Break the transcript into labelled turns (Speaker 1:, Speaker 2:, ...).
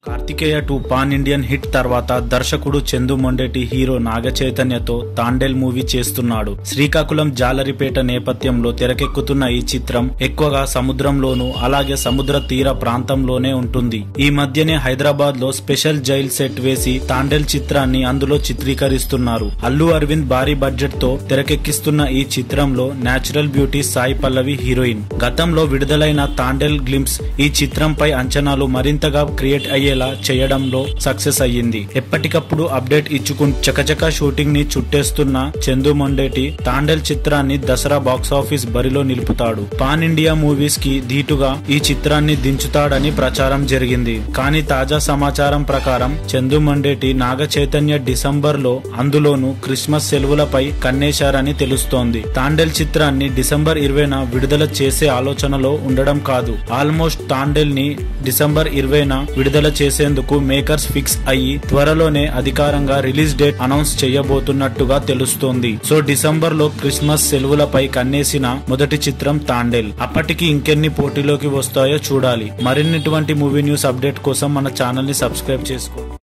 Speaker 1: Karthikeya two pan Indian hit తర్వాత దర్శకుడు Chandu Mondeti hero Naga చైతన్యతో తాండెల్ మూవీ చేస్తున్నాడు శ్రీకాకుళం జాలరిపేట నేపథ్యంలో తెరకెక్కుతున్న ఈ చిత్రం ఎక్కువగా సముద్రంలోనూ అలాగే సముద్ర తీర ప్రాంతంలోనే ఉంటుంది ఈ మధ్యనే హైదరాబాద్ లో స్పెషల్ జైల్ సెట్ వేసి తాండెల్ చిత్రాన్ని అందులో చిత్రీకరిస్తున్నారు అల్లు అరవింద్ భారీ బడ్జెట్ తో తెరకెక్కిస్తున్న ఈ చిత్రంలో natural beauty Sai Pallavi heroine గతంలో విడుదలైన తాండెల్ గ్లింప్స్ ఈ చిత్రంపై అంచనాలు మరింతగా క్రియేట్ అయ్యేలా చేయడంలో సక్సెస్ అయ్యింది ఎప్పటికప్పుడు అప్డేట్ ఇచ్చుకుంటూ చకచక షూటింగ్ ని చుట్టేస్తున్న చందు మొండేటి తాండెల్ చిత్రాన్ని దసరా బాక్సాఫీస్ బరిలో నిలుపుతాడు పాన్ ఇండియా మూవీస్ కి ధీటుగా ఈ చిత్రాన్ని దించుతాడని ప్రచారం జరిగింది కానీ తాజా సమాచారం ప్రకారం చందు మొండేటి నాగ చైతన్య డిసెంబర్ లో అందులోనూ క్రిస్మస్ సెలవులపై కన్నేశారని తెలుస్తోంది తాండెల్ చిత్రాన్ని డిసెంబర్ ఇరవైన విడుదల చేసే ఆలోచనలో ఉండడం కాదు ఆల్మోస్ట్ తాండెల్ ని డిసెంబర్ ఇరవైన విడుదల చేసేందుకు మేకర్స్ ఫిక్స్ అయ్యి త్వరలోనే అధికారంగా రిలీజ్ డేట్ అనౌన్స్ చేయబోతున్నట్టుగా తెలుస్తోంది సో డిసెంబర్ లో క్రిస్మస్ సెలవులపై కన్నేసిన మొదటి చిత్రం తాండెల్ అప్పటికి ఇంకెన్ని పోటీలోకి వస్తాయో చూడాలి మరిన్నిటువంటి మూవీ న్యూస్ అప్డేట్ కోసం మన ఛానల్ ని సబ్స్క్రైబ్ చేసుకోండి